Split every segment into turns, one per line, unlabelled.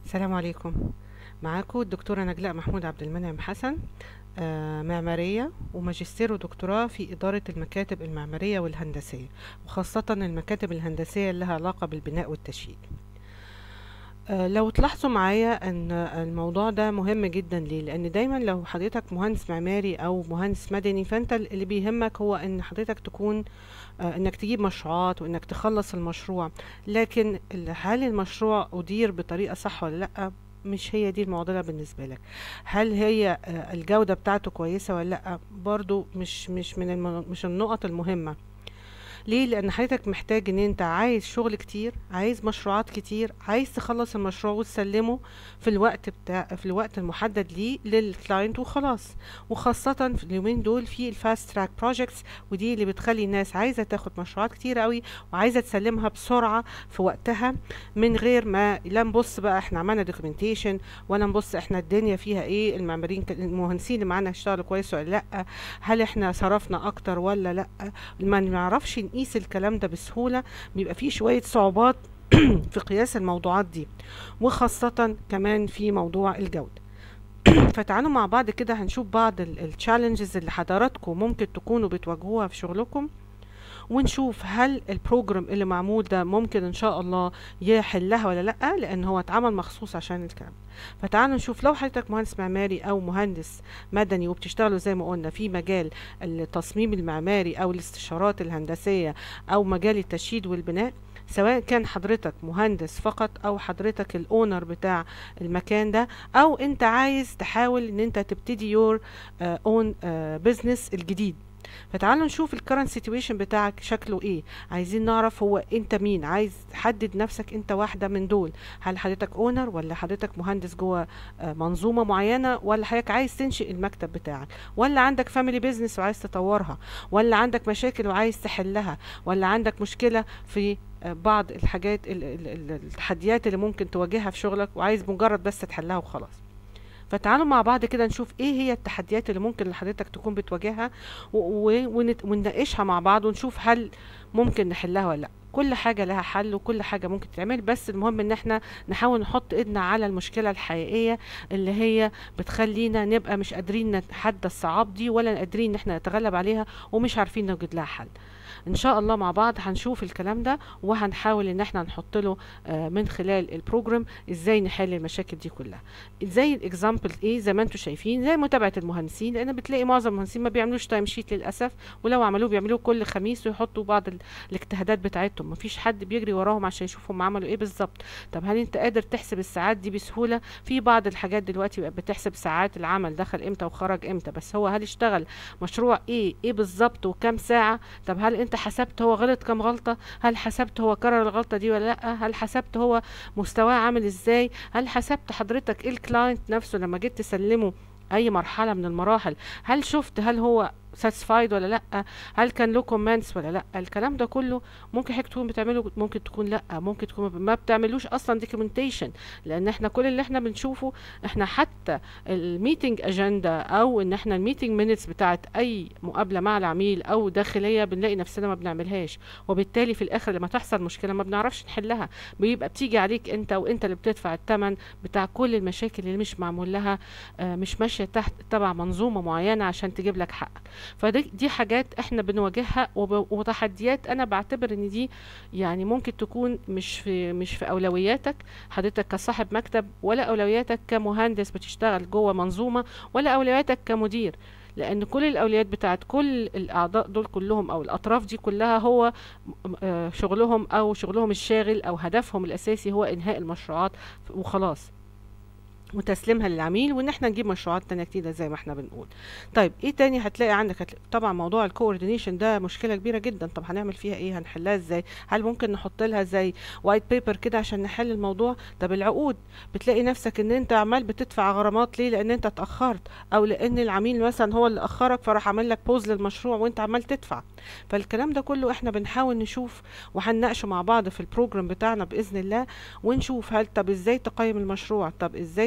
السلام عليكم معاكم الدكتورة نجلاء محمود عبد المنعم حسن آه، معمارية وماجستير ودكتوراه في إدارة المكاتب المعمارية والهندسية وخاصة المكاتب الهندسية اللي لها علاقة بالبناء والتشييد آه، لو تلاحظوا معايا ان الموضوع ده مهم جدا ليه لان دايما لو حضرتك مهندس معماري او مهندس مدني فانت اللي بيهمك هو ان حضرتك تكون آه، انك تجيب مشروعات وانك تخلص المشروع لكن ال- هل المشروع ادير بطريقة صح ولا لا مش هي دي المعضلة بالنسبة لك هل هي آه، الجودة بتاعته كويسة ولا لا برضو مش مش من الم... مش النقط المهمة ليه لان حضرتك محتاج ان انت عايز شغل كتير عايز مشروعات كتير عايز تخلص المشروع وتسلمه في الوقت بتاع في الوقت المحدد ليه للكلاينت وخلاص وخاصة في اليومين دول في الفاست تراك بروجكتس ودي اللي بتخلي الناس عايزة تاخد مشروعات كتير قوي وعايزة تسلمها بسرعة في وقتها من غير ما لا نبص بقى احنا عملنا دوكيومنتيشن ولا نبص احنا الدنيا فيها ايه المعماريين ك- المهندسين اللي معانا اشتغلوا كويس ولا لا هل احنا صرفنا اكتر ولا لا ما نعرفش نقيس الكلام ده بسهولة بيبقى فيه شوية صعوبات في قياس الموضوعات دي وخاصة كمان في موضوع الجودة فتعالوا مع بعض كده هنشوف بعض التشالنجز اللي حضراتكم ممكن تكونوا بتواجهوها في شغلكم ونشوف هل البروجرام اللي معمول ده ممكن ان شاء الله يحلها ولا لا لان هو اتعمل مخصوص عشان الكلام فتعالوا نشوف لو حضرتك مهندس معماري او مهندس مدني وبتشتغلوا زي ما قلنا في مجال التصميم المعماري او الاستشارات الهندسية او مجال التشييد والبناء سواء كان حضرتك مهندس فقط او حضرتك الاونر بتاع المكان ده او انت عايز تحاول ان انت تبتدي يور اون بزنس الجديد فتعالوا نشوف الكرنت سيتويشن بتاعك شكله ايه عايزين نعرف هو انت مين عايز تحدد نفسك انت واحدة من دول هل حضرتك اونر ولا حضرتك مهندس جوه آه، منظومة معينة ولا حضرتك عايز تنشئ المكتب بتاعك ولا عندك فاميلي بيزنس وعايز تطورها ولا عندك مشاكل وعايز تحلها ولا عندك مشكلة في آه، بعض الحاجات ال- ال- ال- التحديات اللي ممكن تواجهها في شغلك وعايز مجرد بس تحلها وخلاص فتعالوا مع بعض كده نشوف ايه هي التحديات اللي ممكن حضرتك تكون بتواجهها و- و- ونت- ونناقشها مع بعض ونشوف هل ممكن نحلها ولا لا كل حاجة لها حل وكل حاجة ممكن تتعمل بس المهم ان احنا نحاول نحط ايدنا على المشكلة الحقيقية اللي هي بتخلينا نبقى مش قادرين نتحدى الصعاب دي ولا قادرين ان احنا نتغلب عليها ومش عارفين نوجد لها حل ان شاء الله مع بعض هنشوف الكلام ده وهنحاول ان احنا نحط له آه، من خلال البروجرام ازاي نحل المشاكل دي كلها زي الاكزامبل ايه زي ما انتم شايفين زي متابعه المهندسين لان بتلاقي معظم المهندسين ما بيعملوش تايم شيت للاسف ولو عملوه بيعملوه كل خميس ويحطوا بعض ال- الاجتهادات بتاعتهم مفيش حد بيجري وراهم عشان يشوف هم عملوا ايه بالظبط طب هل انت قادر تحسب الساعات دي بسهوله في بعض الحاجات دلوقتي بقت بتحسب ساعات العمل دخل امتى وخرج امتى بس هو هل اشتغل مشروع ايه ايه بالظبط وكام ساعه طب هل انت حسبت هو غلط كام غلطه هل حسبت هو كرر الغلطه دي ولا لا هل حسبت هو مستواه عامل ازاي هل حسبت حضرتك ايه الكلاينت نفسه لما جيت تسلمه اي مرحله من المراحل هل شفت هل هو ساتسفايد ولا لا هل كان له كومنتس ولا لا الكلام ده كله ممكن حضرتك تكون بتعمله ممكن تكون لا ممكن تكون ما بتعملوش اصلا دوكيومنتيشن لان احنا كل اللي احنا بنشوفه احنا حتى الميتنج اجندا او ان احنا الميتنج مينتس بتاعت اي مقابله مع العميل او داخليه بنلاقي نفسنا ما بنعملهاش وبالتالي في الاخر لما تحصل مشكله ما بنعرفش نحلها بيبقى بتيجي عليك انت وانت اللي بتدفع الثمن بتاع كل المشاكل اللي مش معمول لها آه، مش ماشيه تحت تبع منظومه معينه عشان تجيب لك حقك فدي دي حاجات احنا بنواجهها وب- وتحديات انا بعتبر ان دي يعني ممكن تكون مش في مش في اولوياتك حضرتك كصاحب مكتب ولا اولوياتك كمهندس بتشتغل جوه منظومه ولا اولوياتك كمدير لان كل الاولويات بتاعت كل الاعضاء دول كلهم او الاطراف دي كلها هو م- آه، شغلهم او شغلهم الشاغل او هدفهم الاساسي هو انهاء المشروعات وخلاص وتسليمها للعميل وان احنا نجيب مشروعات تانية كتيرة زي ما احنا بنقول طيب ايه تاني هتلاقي عندك هتلاقي طبعا موضوع الكوردينيشن ده مشكلة كبيرة جدا طب هنعمل فيها ايه هنحلها ازاي هل ممكن نحط لها زي وايت بيبر كده عشان نحل الموضوع طب العقود بتلاقي نفسك ان انت عمال بتدفع غرامات ليه لان انت اتاخرت او لان العميل مثلا هو اللي اخرك فراح عامل لك بوز للمشروع وانت عمال تدفع فالكلام ده كله احنا بنحاول نشوف وهنناقشه مع بعض في البروجرام بتاعنا باذن الله ونشوف هل طب ازاي تقيم المشروع طب ازاي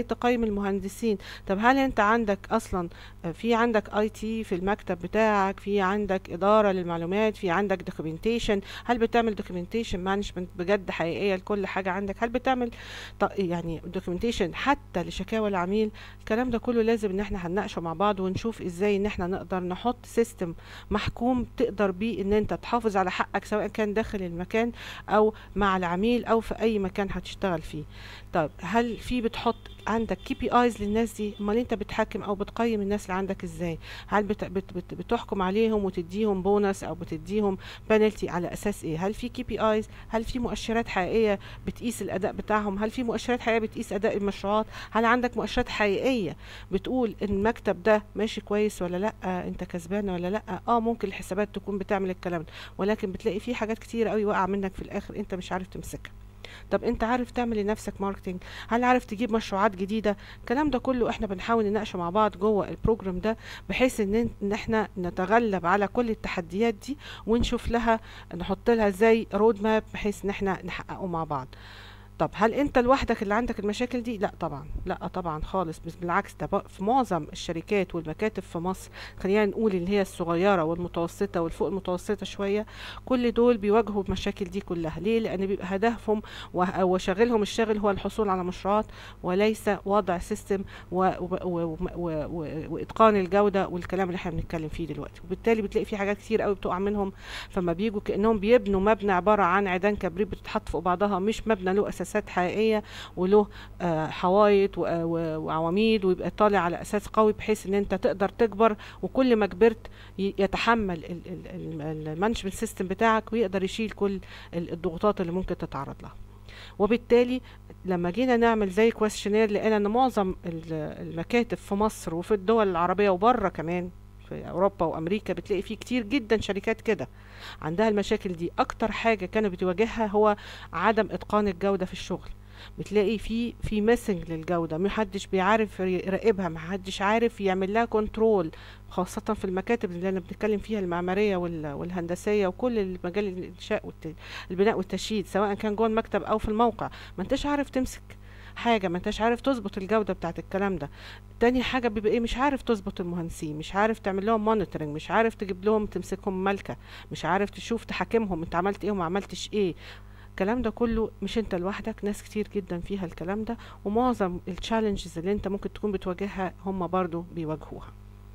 تقيم المهندسين طب هل انت عندك اصلا آه، في عندك اي تي في المكتب بتاعك في عندك اداره للمعلومات في عندك دوكيومنتيشن هل بتعمل دوكيومنتيشن مانجمنت بجد حقيقيه لكل حاجه عندك هل بتعمل ط- يعني دوكيومنتيشن حتى لشكاوى العميل الكلام ده كله لازم ان احنا هنناقشه مع بعض ونشوف ازاي ان احنا نقدر نحط سيستم محكوم تقدر بيه ان انت تحافظ على حقك سواء كان داخل المكان او مع العميل او في اي مكان هتشتغل فيه طب هل في بتحط عندك كي بي ايز للناس دي امال انت بتحكم او بتقيم الناس اللي عندك ازاي هل بت بت بت بتحكم عليهم وتديهم بونص او بتديهم بنالتي على اساس ايه هل في كي بي ايز هل في مؤشرات حقيقيه بتقيس الاداء بتاعهم هل في مؤشرات حقيقيه بتقيس اداء المشروعات هل عندك مؤشرات حقيقيه بتقول ان المكتب ده ماشي كويس ولا لا انت كسبان ولا لا اه ممكن الحسابات تكون بتعمل الكلام ده ولكن بتلاقي في حاجات كتير قوي واقعه منك في الاخر انت مش عارف تمسكها طب انت عارف تعمل لنفسك ماركتينج هل عارف تجيب مشروعات جديده الكلام ده كله احنا بنحاول نناقشه مع بعض جوه البروجرام ده بحيث ان ان احنا نتغلب على كل التحديات دي ونشوف لها نحط لها زي رود ماب بحيث ان احنا نحققه مع بعض طب هل انت لوحدك اللي عندك المشاكل دي لا طبعا لا طبعا خالص بس بالعكس ده بق- في معظم الشركات والمكاتب في مصر خلينا نقول اللي هي الصغيره والمتوسطه والفوق المتوسطه شويه كل دول بيواجهوا المشاكل دي كلها ليه لان بيبقى هدفهم وه- وشاغلهم الشاغل هو الحصول على مشروعات وليس وضع سيستم و... و... و... و... و... واتقان الجوده والكلام اللي احنا بنتكلم فيه دلوقتي وبالتالي بتلاقي في حاجات كتير قوي بتقع منهم فما بيجوا كانهم بيبنوا مبنى عباره عن عيدان كبريت بتتحط فوق بعضها مش مبنى له اساسات حقيقيه وله آه، حوايط و- و- وعواميد ويبقى طالع على اساس قوي بحيث ان انت تقدر تكبر وكل ما كبرت ي- يتحمل المانجمنت سيستم بتاعك ويقدر يشيل كل ال- الضغوطات اللي ممكن تتعرض لها وبالتالي لما جينا نعمل زي كويشنير لقينا ان معظم ال- المكاتب في مصر وفي الدول العربيه وبره كمان في اوروبا وامريكا بتلاقي فيه كتير جدا شركات كده عندها المشاكل دي اكتر حاجه كانت بتواجهها هو عدم اتقان الجوده في الشغل بتلاقي في في ميسنج للجوده محدش بيعرف يراقبها محدش عارف يعمل لها كنترول خاصة في المكاتب اللي انا بنتكلم فيها المعمارية وال- والهندسية وكل المجال الانشاء والت- البناء والتشييد سواء كان جوه المكتب او في الموقع ما انتش عارف تمسك حاجة ما انتش عارف تظبط الجودة بتاعت الكلام ده تاني حاجة بيبقى ايه مش عارف تظبط المهندسين مش عارف تعمل لهم مونيتورنج مش عارف تجيب لهم تمسكهم ملكة مش عارف تشوف تحاكمهم انت عملت ايه وما عملتش ايه الكلام ده كله مش انت لوحدك ناس كتير جدا فيها الكلام ده ومعظم التشالنجز اللي انت ممكن تكون بتواجهها هم برضو بيواجهوها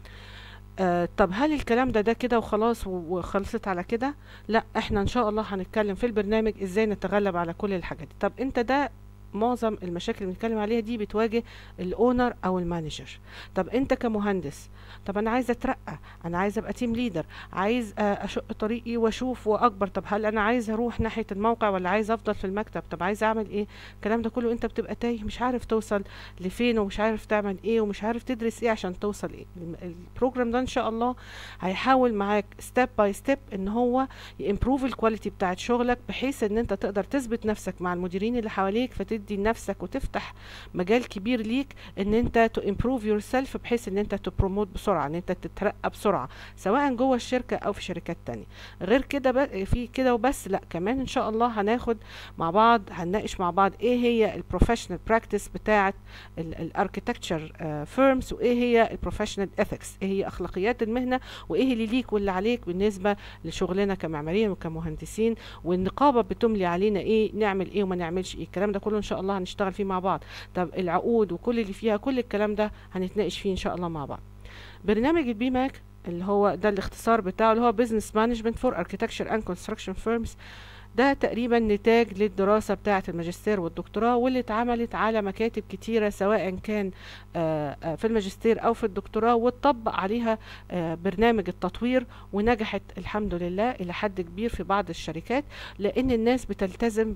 آه طب هل الكلام ده ده كده وخلاص و- وخلصت على كده لا احنا ان شاء الله هنتكلم في البرنامج ازاي نتغلب على كل الحاجات دي طب انت ده معظم المشاكل اللي بنتكلم عليها دي بتواجه الاونر او المانجر طب انت كمهندس طب انا عايزه اترقى انا عايزه ابقى تيم ليدر عايز آه، اشق طريقي واشوف واكبر طب هل انا عايز اروح ناحيه الموقع ولا عايز افضل في المكتب طب عايز اعمل ايه الكلام ده كله انت بتبقى تايه مش عارف توصل لفين ومش عارف تعمل ايه ومش عارف تدرس ايه عشان توصل ايه الم- البروجرام ده ان شاء الله هيحاول معاك ستيب باي ستيب ان هو يمبروف الكواليتي بتاعت شغلك بحيث ان انت تقدر تثبت نفسك مع المديرين اللي حواليك فتدي لنفسك وتفتح مجال كبير ليك ان انت تو امبروف يور سيلف بحيث ان انت تبروموت بسرعه ان انت تترقى بسرعه سواء جوه الشركه او في شركات تانية غير كده ب- في كده وبس لا كمان ان شاء الله هناخد مع بعض هنناقش مع بعض ايه هي البروفيشنال براكتس بتاعه الاركيتكتشر فيرمز وايه هي البروفيشنال اثكس ايه هي اخلاقيات المهنه وايه اللي ليك واللي عليك بالنسبه لشغلنا كمعماريين وكمهندسين والنقابه بتملي علينا ايه نعمل ايه وما نعملش ايه الكلام ده كله ان شاء الله هنشتغل فيه مع بعض طب العقود وكل اللي فيها كل الكلام ده هنتناقش فيه ان شاء الله مع بعض برنامج البي ماك اللي هو ده الاختصار بتاعه اللي هو بزنس مانجمنت فور اركيتكتشر اند كونستراكشن فيرمز ده تقريبا نتاج للدراسة بتاعة الماجستير والدكتوراه واللي اتعملت على مكاتب كتيرة سواء كان آه، آه، في الماجستير أو في الدكتوراه واتطبق عليها آه، برنامج التطوير ونجحت الحمد لله إلى حد كبير في بعض الشركات لأن الناس بتلتزم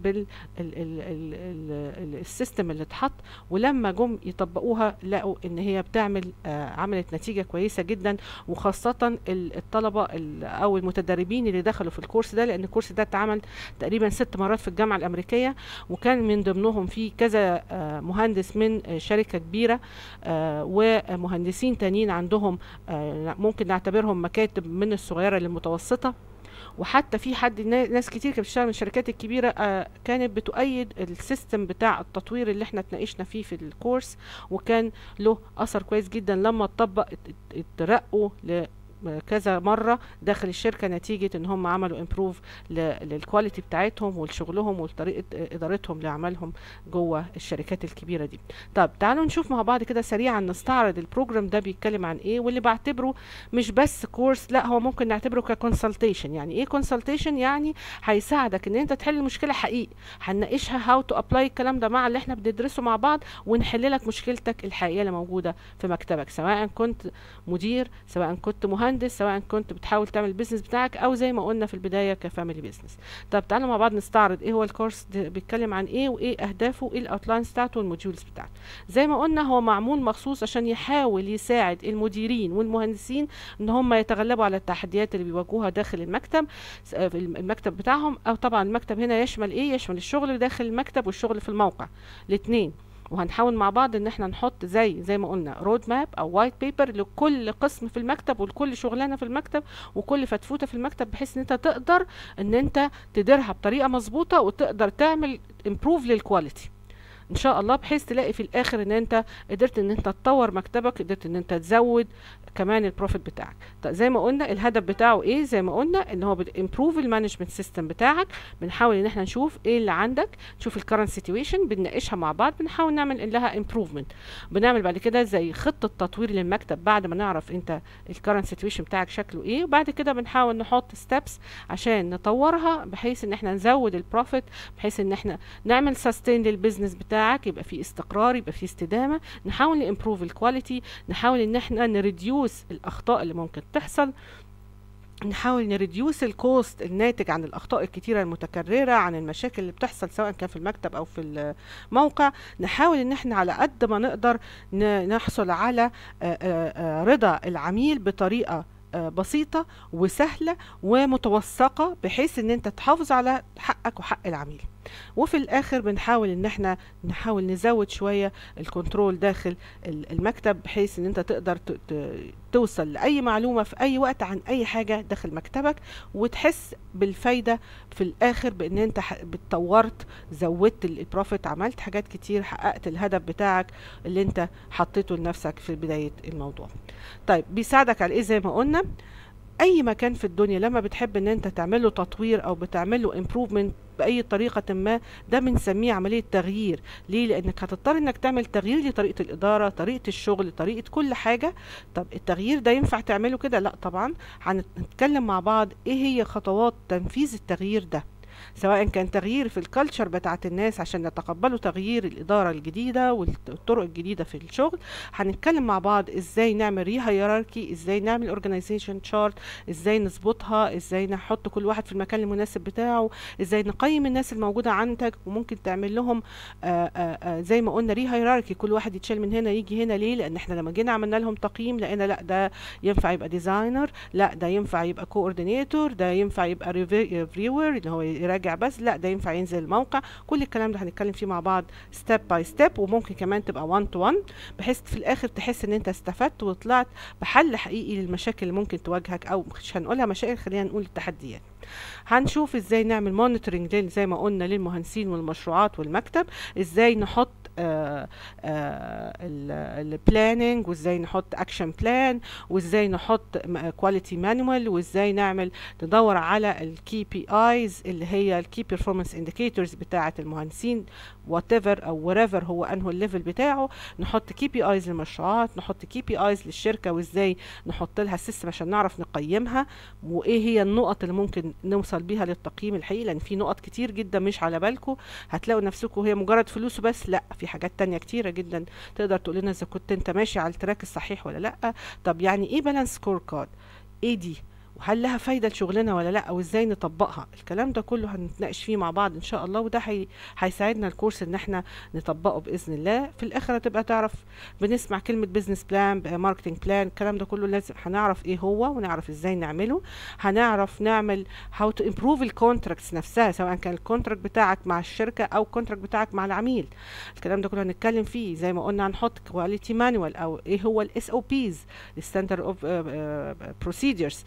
بالسيستم اللي اتحط ولما جم يطبقوها لقوا إن هي بتعمل آه، عملت نتيجة كويسة جدا وخاصة ال- الطلبة ال- أو المتدربين اللي دخلوا في الكورس ده لأن الكورس ده اتعمل تقريبا ست مرات في الجامعة الأمريكية وكان من ضمنهم في كذا آه، مهندس من آه، شركة كبيرة آه، ومهندسين تانيين عندهم آه، ممكن نعتبرهم مكاتب من الصغيرة للمتوسطة وحتى في حد نا- ناس كتير كانت بتشتغل من الشركات الكبيره آه، كانت بتؤيد السيستم بتاع التطوير اللي احنا اتناقشنا فيه في الكورس وكان له اثر كويس جدا لما اتطبق ات- ات- اترقوا ل كذا مرة داخل الشركة نتيجة ان هم عملوا امبروف للكواليتي بتاعتهم ولشغلهم ولطريقة ادارتهم لعملهم جوه الشركات الكبيرة دي طب تعالوا نشوف مع بعض كده سريعا نستعرض البروجرام ده بيتكلم عن ايه واللي بعتبره مش بس كورس لا هو ممكن نعتبره ككونسلتيشن يعني ايه كونسلتيشن يعني هيساعدك ان انت تحل مشكله حقيقي هنناقشها هاو تو ابلاي الكلام ده مع اللي احنا بندرسه مع بعض ونحل لك مشكلتك الحقيقيه اللي موجوده في مكتبك سواء كنت مدير سواء كنت مهندس سواء كنت بتحاول تعمل البيزنس بتاعك او زي ما قلنا في البدايه كفاميلي بيزنس طب تعالوا مع بعض نستعرض ايه هو الكورس ده بيتكلم عن ايه وايه اهدافه وايه الاوتلاينز بتاعته والموديولز بتاعته زي ما قلنا هو معمول مخصوص عشان يحاول يساعد المديرين والمهندسين ان هم يتغلبوا على التحديات اللي بيواجهوها داخل المكتب س- آه، في الم- المكتب بتاعهم او طبعا المكتب هنا يشمل ايه يشمل الشغل داخل المكتب والشغل في الموقع الاثنين وهنحاول مع بعض ان احنا نحط زي زي ما قلنا رود ماب او وايت بيبر لكل قسم في المكتب ولكل شغلانه في المكتب وكل فتفوته في المكتب بحيث ان انت تقدر ان انت تديرها بطريقه مظبوطه وتقدر تعمل امبروف للكواليتي ان شاء الله بحيث تلاقي في الاخر ان انت قدرت ان انت تطور مكتبك قدرت ان انت تزود كمان البروفيت بتاعك طيب زي ما قلنا الهدف بتاعه ايه زي ما قلنا ان هو بتمبروف المانجمنت سيستم بتاعك بنحاول ان احنا نشوف ايه اللي عندك نشوف الكرنت سيتويشن بنناقشها مع بعض بنحاول نعمل لها امبروفمنت بنعمل بعد كده زي خطه تطوير للمكتب بعد ما نعرف انت الكرنت سيتويشن بتاعك شكله ايه وبعد كده بنحاول نحط ستيبس عشان نطورها بحيث ان احنا نزود البروفيت بحيث ان احنا نعمل سستين للبيزنس بتاعك يبقى في استقرار يبقى في استدامه نحاول نمبروف الكواليتي نحاول ان احنا نريديوس الاخطاء اللي ممكن تحصل نحاول نريديوس الكوست الناتج عن الاخطاء الكتيره المتكرره عن المشاكل اللي بتحصل سواء كان في المكتب او في الموقع نحاول ان احنا على قد ما نقدر ن- نحصل على آه، آه، آه، رضا العميل بطريقه آه، بسيطة وسهلة ومتوثقة بحيث ان انت تحافظ على حقك وحق العميل وفي الاخر بنحاول ان احنا نحاول نزود شوية الكنترول داخل ال- المكتب بحيث ان انت تقدر ت- ت- توصل لاي معلومة في اي وقت عن اي حاجة داخل مكتبك وتحس بالفايدة في الاخر بان انت ح- اتطورت زودت ال- البروفيت عملت حاجات كتير حققت الهدف بتاعك اللي انت حطيته لنفسك في بداية الموضوع طيب بيساعدك على ايه زي ما قلنا اي مكان في الدنيا لما بتحب ان انت تعمله تطوير او بتعمله امبروفمنت باي طريقه ما ده بنسميه عمليه تغيير ليه لانك هتضطر انك تعمل تغيير لطريقه الاداره طريقه الشغل طريقه كل حاجه طب التغيير ده ينفع تعمله كده لا طبعا هنتكلم مع بعض ايه هي خطوات تنفيذ التغيير ده سواء كان تغيير في الكالتشر بتاعت الناس عشان يتقبلوا تغيير الإدارة الجديدة والطرق الجديدة في الشغل هنتكلم مع بعض ازاي نعمل ري هيراركي ازاي نعمل اورجانيزيشن شارت ازاي نظبطها ازاي نحط كل واحد في المكان المناسب بتاعه ازاي نقيم الناس الموجودة عندك وممكن تعمل لهم آآ آآ زي ما قلنا ري هيراركي كل واحد يتشال من هنا يجي هنا ليه لان احنا لما جينا عملنا لهم تقييم لقينا لا ده ينفع يبقى ديزاينر لا ده ينفع يبقى كوردينيتور ده ينفع يبقى ريفيور اللي هو يراجع بس لا ده ينفع ينزل الموقع كل الكلام ده هنتكلم فيه مع بعض ستيب باي ستيب وممكن كمان تبقى 1 تو 1 بحيث في الاخر تحس ان انت استفدت وطلعت بحل حقيقي للمشاكل اللي ممكن تواجهك او مش هنقولها مشاكل خلينا نقول التحديات هنشوف ازاي نعمل مونيتورنج زي ما قلنا للمهندسين والمشروعات والمكتب ازاي نحط البلاننج وازاي نحط اكشن بلان وازاي نحط كواليتي مانوال وازاي نعمل ندور على الكي بي ايز اللي هي الكي بيرفورمانس انديكيتورز بتاعه المهندسين وات ايفر او وريفر هو انه الليفل بتاعه نحط كي بي ايز للمشروعات نحط كي بي ايز للشركه وازاي نحط لها سيستم عشان نعرف نقيمها وايه هي النقط اللي ممكن نوصل بيها للتقييم الحقيقي لان في نقط كتير جدا مش على بالكم هتلاقوا نفسكم هي مجرد فلوس بس لا في حاجات تانية كتيرة جدا تقدر تقول لنا اذا كنت انت ماشي على التراك الصحيح ولا لا طب يعني ايه بالانس سكور كارد ايه دي وهل لها فايدة لشغلنا ولا لا او ازاي نطبقها الكلام ده كله هنتناقش فيه مع بعض ان شاء الله وده هي... هيساعدنا الكورس ان احنا نطبقه باذن الله في الاخر هتبقى تعرف بنسمع كلمة بزنس بلان ماركتنج بلان الكلام ده كله لازم هنعرف ايه هو ونعرف ازاي نعمله هنعرف نعمل هاو تو امبروف الكونتراكتس نفسها سواء كان الكونتراكت بتاعك مع الشركة او الكونتراكت بتاعك مع العميل الكلام ده كله هنتكلم فيه زي ما قلنا هنحط كواليتي مانوال او ايه هو الاس او بيز الستاندرد اوف بروسيدرز ازاي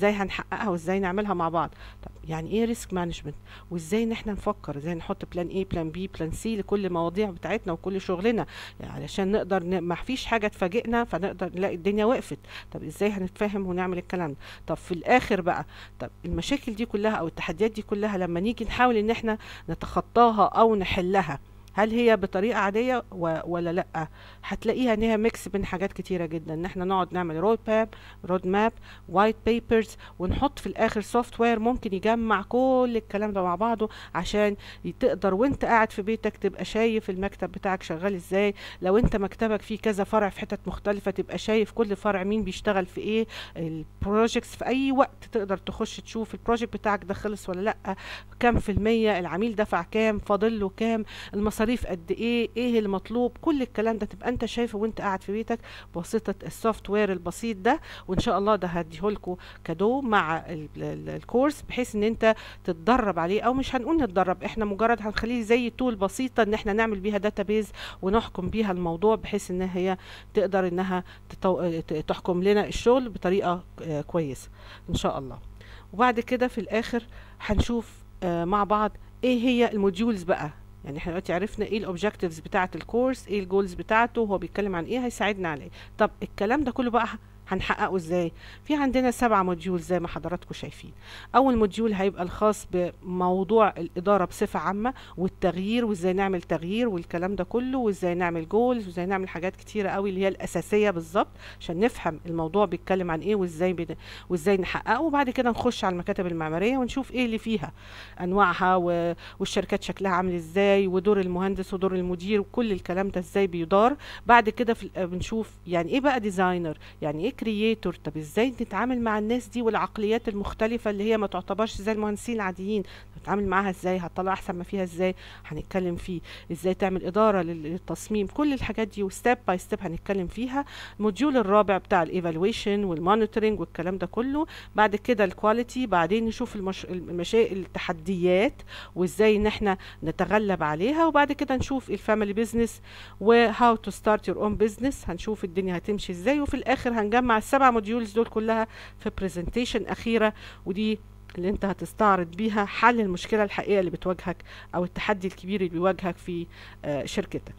ازاي هنحققها وازاي نعملها مع بعض طب يعني ايه ريسك مانجمنت وازاي ان احنا نفكر ازاي نحط بلان ايه بلان بي بلان سي لكل المواضيع بتاعتنا وكل شغلنا يعني علشان نقدر ن... ما فيش حاجه تفاجئنا فنقدر نلاقي الدنيا وقفت طب ازاي هنتفاهم ونعمل الكلام ده طب في الاخر بقى طب المشاكل دي كلها او التحديات دي كلها لما نيجي نحاول ان احنا نتخطاها او نحلها هل هي بطريقه عاديه و... ولا لا هتلاقيها ان هي ميكس بين حاجات كتيره جدا ان احنا نقعد نعمل رود ماب رود ماب وايت بيبرز ونحط في الاخر سوفت وير ممكن يجمع كل الكلام ده مع بعضه عشان تقدر وانت قاعد في بيتك تبقى شايف المكتب بتاعك شغال ازاي لو انت مكتبك فيه كذا فرع في حتت مختلفه تبقى شايف كل فرع مين بيشتغل في ايه البروجكتس في اي وقت تقدر تخش تشوف البروجكت بتاعك ده خلص ولا لا كام في المية العميل دفع كام فاضل له كام المصاريف قد ايه ايه المطلوب كل الكلام ده تبقى انت شايفه وانت قاعد في بيتك بواسطه السوفت وير البسيط ده وان شاء الله ده هديهولكوا كادو مع ال- ال- الكورس بحيث ان انت تتدرب عليه او مش هنقول نتدرب احنا مجرد هنخليه زي تول بسيطه ان احنا نعمل بيها داتابيز ونحكم بيها الموضوع بحيث ان هي تقدر انها تطو... ت- تحكم لنا الشغل بطريقه آه، كويسه ان شاء الله وبعد كده في الاخر هنشوف آه، مع بعض ايه هي الموديولز بقى يعني احنا دلوقتي عرفنا ايه الاوبجكتيفز بتاعه الكورس ايه الجولز بتاعته هو بيتكلم عن ايه هيساعدنا على ايه طب الكلام ده كله بقى هنحققه ازاي في عندنا سبع موديول زي ما حضراتكم شايفين اول موديول هيبقى الخاص بموضوع الاداره بصفه عامه والتغيير وازاي نعمل تغيير والكلام ده كله وازاي نعمل جولز وازاي نعمل حاجات كتيره قوي اللي هي الاساسيه بالظبط عشان نفهم الموضوع بيتكلم عن ايه وازاي بن... وازاي نحققه وبعد كده نخش على المكاتب المعماريه ونشوف ايه اللي فيها انواعها و... والشركات شكلها عامل ازاي ودور المهندس ودور المدير وكل الكلام ده ازاي بيدار بعد كده في... بنشوف يعني ايه بقى ديزاينر يعني ايه كرييتور طب ازاي نتعامل مع الناس دي والعقليات المختلفه اللي هي ما تعتبرش زي المهندسين العاديين نتعامل معاها ازاي هتطلع احسن ما فيها ازاي هنتكلم فيه ازاي تعمل اداره لل- للتصميم كل الحاجات دي وستيب باي ستيب هنتكلم فيها الموديول الرابع بتاع الايفالويشن والمونيتورنج والكلام ده كله بعد كده الكواليتي بعدين نشوف المش... المشا... التحديات وازاي ان احنا نتغلب عليها وبعد كده نشوف الفاميلي بيزنس وهاو تو ستارت يور اون بيزنس هنشوف الدنيا هتمشي ازاي وفي الاخر هنجمع السبع موديولز دول كلها في برزنتيشن اخيره ودي اللي انت هتستعرض بيها حل المشكله الحقيقيه اللي بتواجهك او التحدي الكبير اللي بيواجهك في آه، شركتك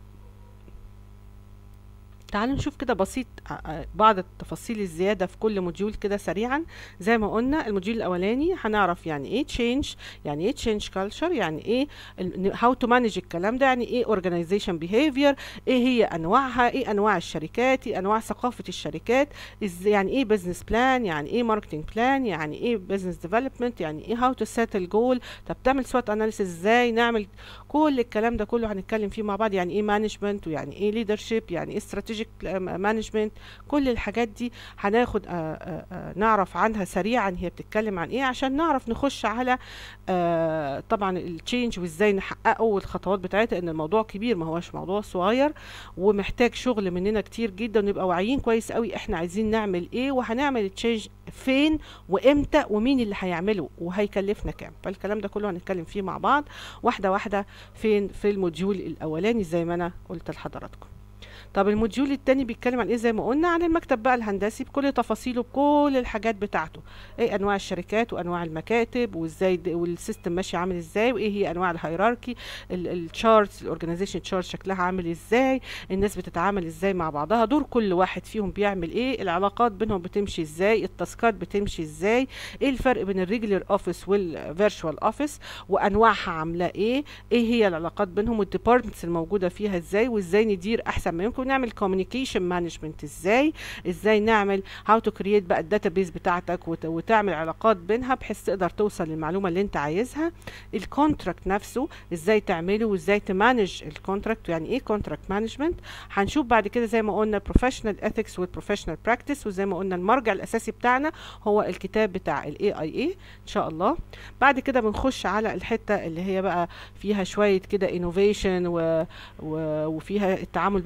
تعالوا نشوف كده بسيط ع- ع- بعض التفاصيل الزيادة في كل موديول كده سريعا زي ما قلنا الموديول الأولاني هنعرف يعني ايه change يعني ايه change culture يعني ايه ال- how to manage الكلام ده يعني ايه organization behavior ايه هي انواعها ايه انواع الشركات ايه انواع ثقافة الشركات إز يعني ايه business plan يعني ايه marketing plan يعني ايه business development يعني ايه how to set الجول طب تعمل SWOT analysis ازاي نعمل كل الكلام ده كله هنتكلم فيه مع بعض يعني ايه مانجمنت ويعني ايه leadership يعني ايه strategic مانجمنت كل الحاجات دي هناخد آه، آه، آه، نعرف عنها سريعا هي بتتكلم عن ايه عشان نعرف نخش على آه، طبعا التشينج وازاي نحققه والخطوات بتاعتها ان الموضوع كبير ما هوش موضوع صغير ومحتاج شغل مننا كتير جدا ونبقى واعيين كويس قوي احنا عايزين نعمل ايه وهنعمل التشينج فين وامتى ومين اللي هيعمله وهيكلفنا كام فالكلام ده كله هنتكلم فيه مع بعض واحده واحده فين في الموديول الاولاني زي ما انا قلت لحضراتكم طب الموديول التاني بيتكلم عن ايه زي ما قلنا عن المكتب بقى الهندسي بكل تفاصيله بكل الحاجات بتاعته ايه انواع الشركات وانواع المكاتب وازاي د- والسيستم ماشي عامل ازاي وايه هي انواع الهيراركي التشارتس الاورجانيزيشن تشارت شكلها عامل ازاي الناس بتتعامل ازاي مع بعضها دور كل واحد فيهم بيعمل ايه العلاقات بينهم بتمشي ازاي التاسكات بتمشي ازاي ايه الفرق بين الريجولر اوفيس والفيرتشوال اوفيس وانواعها عامله ايه ايه هي العلاقات بينهم والديبارتمنتس الموجوده فيها ازاي وازاي ندير احسن ما يمكن نعمل كوميونيكيشن مانجمنت ازاي ازاي نعمل هاو تو كرييت بقى الداتابيز بتاعتك وت- وتعمل علاقات بينها بحيث تقدر توصل للمعلومه اللي انت عايزها الكونتراكت نفسه ازاي تعمله وازاي تمانج الكونتراكت يعني ايه كونتراكت مانجمنت هنشوف بعد كده زي ما قلنا بروفيشنال اثكس والبروفيشنال براكتس وزي ما قلنا المرجع الاساسي بتاعنا هو الكتاب بتاع الاي اي اي ان شاء الله بعد كده بنخش على الحته اللي هي بقى فيها شويه كده انوفيشن و... و... وفيها التعامل بقى مع الناس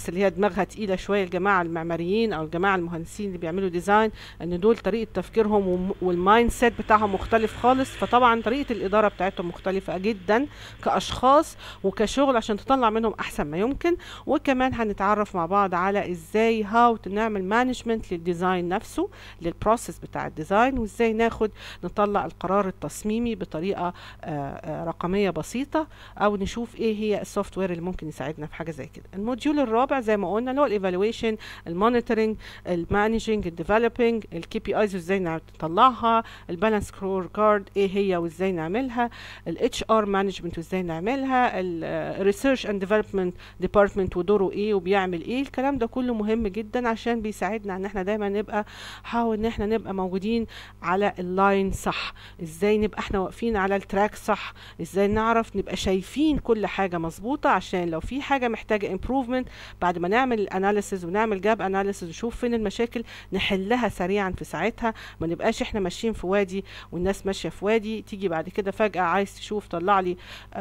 الناس اللي هي دماغها تقيله شويه الجماعه المعماريين او الجماعه المهندسين اللي بيعملوا ديزاين ان دول طريقه تفكيرهم وم- والمايند سيت بتاعهم مختلف خالص فطبعا طريقه الاداره بتاعتهم مختلفه جدا كاشخاص وكشغل عشان تطلع منهم احسن ما يمكن وكمان هنتعرف مع بعض على ازاي هاو نعمل مانجمنت للديزاين نفسه للبروسيس بتاع الديزاين وازاي ناخد نطلع القرار التصميمي بطريقه آه، آه، رقميه بسيطه او نشوف ايه هي السوفت وير اللي ممكن يساعدنا في حاجه زي كده الموديول الرابع زي ما قلنا اللي هو الايفالويشن المونيتورنج المانجنج الديفلوبينج الكي بي ايز وازاي نطلعها البالانس سكور كارد ايه هي وازاي نعملها الاتش ار مانجمنت وازاي نعملها الريسيرش اند ديفلوبمنت ديبارتمنت ودوره ايه وبيعمل ايه الكلام ده كله مهم جدا عشان بيساعدنا ان احنا دايما نبقى حاول ان احنا نبقى موجودين على اللاين صح ازاي نبقى احنا واقفين على التراك صح ازاي نعرف نبقى شايفين كل حاجه مظبوطه عشان لو في حاجه محتاجه امبروفمنت بعد ما نعمل الاناليسز ونعمل جاب اناليسز ونشوف فين المشاكل نحلها سريعا في ساعتها ما نبقاش احنا ماشيين في وادي والناس ماشيه في وادي تيجي بعد كده فجاه عايز تشوف طلع لي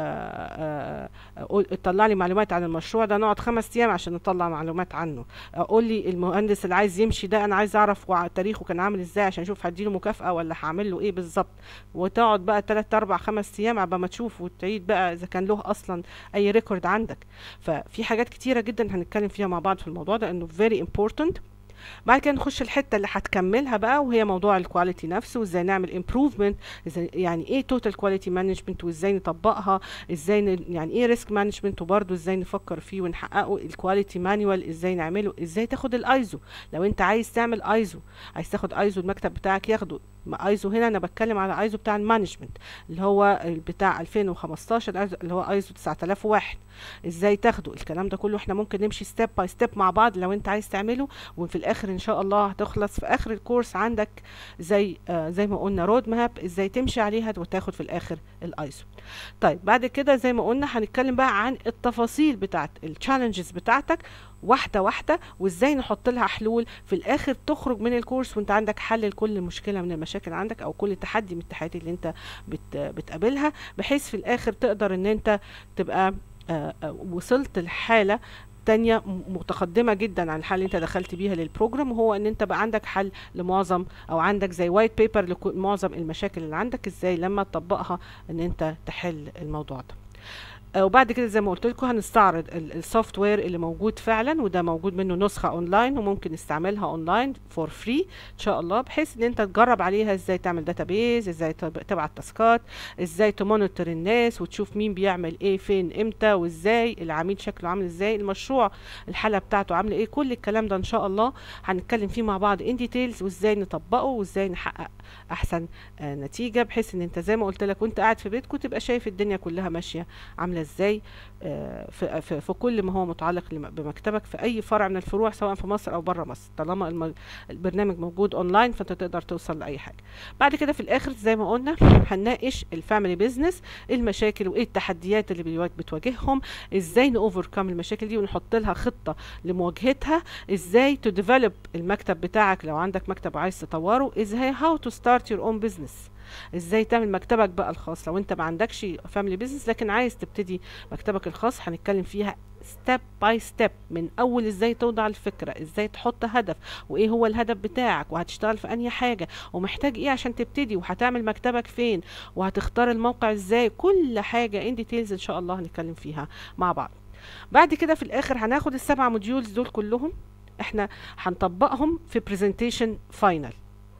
آه، آه، قول- طلع لي معلومات عن المشروع ده نقعد خمس ايام عشان نطلع معلومات عنه آه، قول لي المهندس اللي عايز يمشي ده انا عايز اعرف وع- تاريخه كان عامل ازاي عشان اشوف هديله مكافاه ولا هعمل له ايه بالظبط وتقعد بقى 3 4 5 ايام عبال ما تشوف وتعيد بقى اذا كان له اصلا اي ريكورد عندك ففي حاجات كتيره جدا هنتكلم فيها مع بعض في الموضوع ده انه very important بعد كده نخش الحته اللي هتكملها بقى وهي موضوع الكواليتي نفسه وازاي نعمل امبروفمنت ازاي يعني ايه توتال كواليتي مانجمنت وازاي نطبقها ازاي ن... يعني ايه ريسك مانجمنت وبرده ازاي نفكر فيه ونحققه الكواليتي مانوال ازاي نعمله ازاي تاخد الايزو لو انت عايز تعمل ايزو عايز تاخد ايزو المكتب بتاعك ياخده ما ايزو هنا انا بتكلم على ايزو بتاع المانجمنت اللي هو بتاع 2015 اللي هو ايزو 9001 ازاي تاخده الكلام ده كله احنا ممكن نمشي ستيب باي ستيب مع بعض لو انت عايز تعمله وفي الاخر ان شاء الله هتخلص في اخر الكورس عندك زي آه زي ما قلنا رود ماب ازاي تمشي عليها وتاخد في الاخر الايزو طيب بعد كده زي ما قلنا هنتكلم بقى عن التفاصيل بتاعت التشالنجز بتاعتك واحده واحده وازاي نحط لها حلول في الاخر تخرج من الكورس وانت عندك حل لكل مشكله من المشاكل عندك او كل تحدي من التحديات اللي انت بت بتقابلها بحيث في الاخر تقدر ان انت تبقى آه، آه، وصلت لحاله تانية م- متقدمة جدا عن الحل اللي انت دخلت بيها للبروجرام وهو ان انت بقى عندك حل لمعظم او عندك زي وايت بيبر لمعظم المشاكل اللي عندك ازاي لما تطبقها ان انت تحل الموضوع ده آه، وبعد كده زي ما قلت لكم هنستعرض السوفت وير اللي موجود فعلا وده موجود منه نسخه اونلاين وممكن نستعملها اونلاين فور فري ان شاء الله بحيث ان انت تجرب عليها ازاي تعمل داتابيز ازاي تب- تبعت تاسكات ازاي تمونيتور الناس وتشوف مين بيعمل ايه فين امتى وازاي العميل شكله عامل ازاي المشروع الحاله بتاعته عامله ايه كل الكلام ده ان شاء الله هنتكلم فيه مع بعض ان ديتيلز وازاي نطبقه وازاي نحقق احسن آه نتيجه بحيث ان انت زي ما قلت لك وانت قاعد في بيتكم تبقى شايف الدنيا كلها ماشيه عامله ازاي آه، في, في, في كل ما هو متعلق لم- بمكتبك في اي فرع من الفروع سواء في مصر او بره مصر طالما الم- البرنامج موجود اونلاين فانت تقدر توصل لاي حاجه بعد كده في الاخر زي ما قلنا هنناقش الفاميلي بيزنس المشاكل وايه التحديات اللي بيوا- بتواجههم ازاي نوفركم المشاكل دي ونحط لها خطه لمواجهتها ازاي تو ديفلوب المكتب بتاعك لو عندك مكتب عايز تطوره ازاي هاو تو ستارت يور اون بزنس ازاي تعمل مكتبك بقى الخاص لو انت ما عندكش فاميلي بيزنس لكن عايز تبتدي مكتبك الخاص هنتكلم فيها ستيب باي ستيب من اول ازاي توضع الفكره ازاي تحط هدف وايه هو الهدف بتاعك وهتشتغل في انهي حاجه ومحتاج ايه عشان تبتدي وهتعمل مكتبك فين وهتختار الموقع ازاي كل حاجه ان ديتيلز ان شاء الله هنتكلم فيها مع بعض بعد كده في الاخر هناخد السبع موديولز دول كلهم احنا هنطبقهم في برزنتيشن فاينل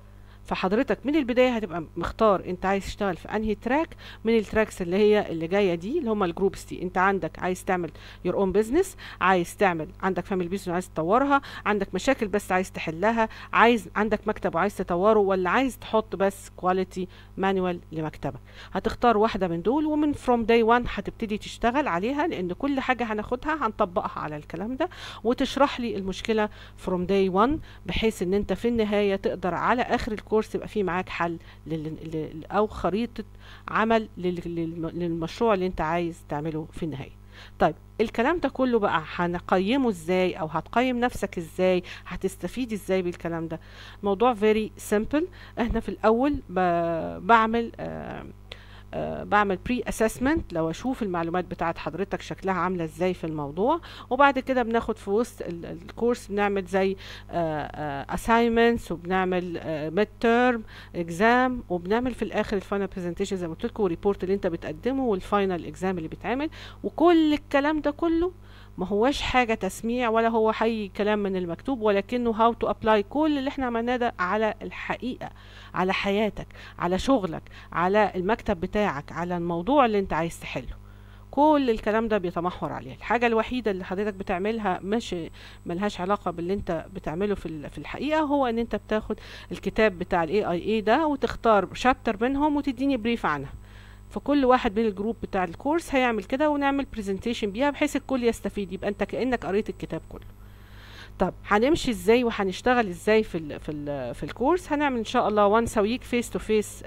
فحضرتك من البدايه هتبقى مختار انت عايز تشتغل في انهي تراك من التراكس اللي هي اللي جايه دي اللي هم الجروبس دي انت عندك عايز تعمل يور اون بزنس عايز تعمل عندك فاميلي بيزنس عايز تطورها عندك مشاكل بس عايز تحلها عايز عندك مكتب وعايز تطوره ولا عايز تحط بس كواليتي مانوال لمكتبك هتختار واحده من دول ومن فروم داي 1 هتبتدي تشتغل عليها لان كل حاجه هناخدها هنطبقها على الكلام ده وتشرح لي المشكله فروم داي 1 بحيث ان انت في النهايه تقدر على اخر الكورس يبقى في معاك حل لل... لل... او خريطه عمل لل... لل... للمشروع اللي انت عايز تعمله في النهايه طيب الكلام ده كله بقى هنقيمه ازاي او هتقيم نفسك ازاي هتستفيد ازاي بالكلام ده موضوع very simple احنا في الاول ب... بعمل آه آه بعمل بري اسسمنت لو اشوف المعلومات بتاعت حضرتك شكلها عامله ازاي في الموضوع وبعد كده بناخد في وسط الكورس بنعمل زي اساينمنتس وبنعمل ميد تيرم اكزام وبنعمل في الاخر الفاينل برزنتيشن زي ما قلت لكم والريبورت اللي انت بتقدمه والفاينل اكزام اللي بيتعمل وكل الكلام ده كله ما هواش حاجة تسميع ولا هو حي كلام من المكتوب ولكنه هاو تو ابلاي كل اللي احنا عملناه ده على الحقيقة على حياتك على شغلك على المكتب بتاعك على الموضوع اللي انت عايز تحله كل الكلام ده بيتمحور عليه الحاجة الوحيدة اللي حضرتك بتعملها مش ملهاش علاقة باللي انت بتعمله في في الحقيقة هو ان انت بتاخد الكتاب بتاع الاي اي اي ده وتختار شابتر منهم وتديني بريف عنها فكل واحد من الجروب بتاع الكورس هيعمل كده ونعمل برزنتيشن بيها بحيث الكل يستفيد يبقى انت كانك قريت الكتاب كله طب هنمشي ازاي وهنشتغل ازاي في ال في ال في الكورس هنعمل ان شاء الله وانس ويك فيس تو فيس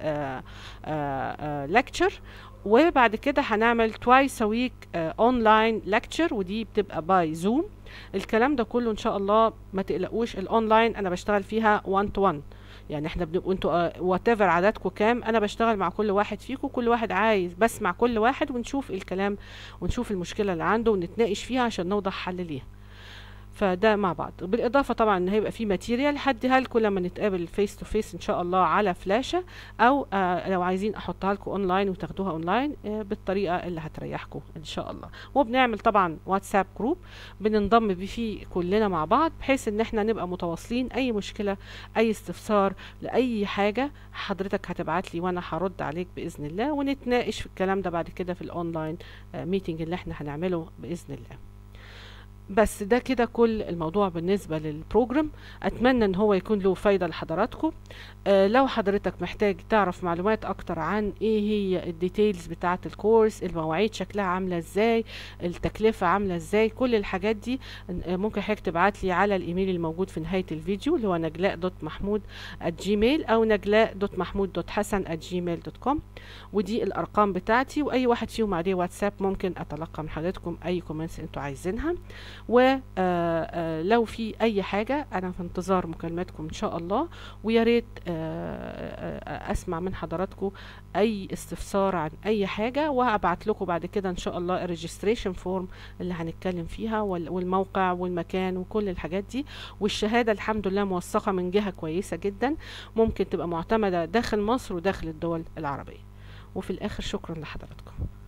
ليكتشر وبعد كده هنعمل توايس ا ويك اونلاين ليكتشر ودي بتبقى باي زوم الكلام ده كله ان شاء الله ما تقلقوش الاونلاين انا بشتغل فيها 1 تو 1 يعني احنا بنبقوا انتوا وات ايفر عددكم كام انا بشتغل مع كل واحد فيكم كل واحد عايز بسمع كل واحد ونشوف الكلام ونشوف المشكله اللي عنده ونتناقش فيها عشان نوضح حل ليها فده مع بعض بالاضافه طبعا ان هيبقى في ماتيريال هديها لكم لما نتقابل فيس تو فيس ان شاء الله على فلاشه او آه لو عايزين احطها لكم اونلاين وتاخدوها اونلاين آه بالطريقه اللي هتريحكم ان شاء الله وبنعمل طبعا واتساب جروب بننضم بيه فيه كلنا مع بعض بحيث ان احنا نبقى متواصلين اي مشكله اي استفسار لاي حاجه حضرتك هتبعت لي وانا هرد عليك باذن الله ونتناقش في الكلام ده بعد كده في الاونلاين آه ميتنج اللي احنا هنعمله باذن الله بس ده كده كل الموضوع بالنسبة للبروجرام أتمنى أن هو يكون له فايدة لحضراتكم آه لو حضرتك محتاج تعرف معلومات أكتر عن إيه هي الديتيلز بتاعة الكورس المواعيد شكلها عاملة إزاي التكلفة عاملة إزاي كل الحاجات دي آه ممكن حضرتك تبعت لي على الإيميل الموجود في نهاية الفيديو اللي هو نجلاء دوت محمود جيميل أو نجلاء دوت محمود دوت حسن جيميل دوت كوم ودي الأرقام بتاعتي وأي واحد فيهم عليه واتساب ممكن أتلقى من حضراتكم أي كومنتس أنتوا عايزينها ولو في اي حاجة انا في انتظار مكالماتكم ان شاء الله ويا ريت اسمع من حضراتكم اي استفسار عن اي حاجة وهبعت لكم بعد كده ان شاء الله الريجستريشن فورم اللي هنتكلم فيها والموقع والمكان وكل الحاجات دي والشهادة الحمد لله موثقة من جهة كويسة جدا ممكن تبقى معتمدة داخل مصر وداخل الدول العربية وفي الاخر شكرا لحضراتكم